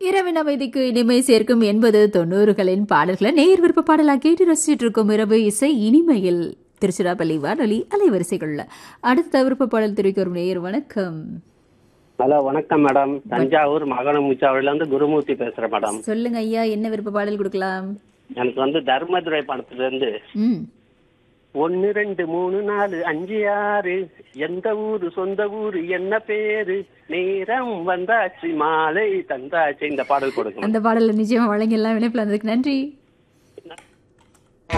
இரவின் அமைதிக்கு இனிமை சேர்க்கும் எண்பது தொண்ணூறுகளின் பாடல்களை நேர் விருப்ப பாடலாக கேட்டு ரசிச்சிட்டு இருக்கும் இரவு இசை இனிமையில் திருச்சிராப்பள்ளி வானொலி அலைவரிசைகள்ல அடுத்த விருப்ப பாடல் தெரிவிக்க வரும் நேயர் வணக்கம் ஹலோ வணக்கம் மேடம் தஞ்சாவூர் மகனமுச்சாவூர்ல இருந்து குருமூர்த்தி பேசுறேன் மேடம் சொல்லுங்க ஐயா என்ன விருப்ப பாடல் கொடுக்கலாம் எனக்கு வந்து தர்மதுரை படத்துல இருந்து ம் ஒன்னு ரெண்டு மூணு நாலு அஞ்சு ஆறு எந்த ஊரு சொந்த ஊரு என்ன பேரு நேரம் வந்தாச்சு மாலை தந்தாச்சு இந்த பாடல் கொடுக்கணும் அந்த பாடலை நிச்சயமா வழங்கி எல்லாம் இணைப்பில் வந்ததுக்கு நன்றி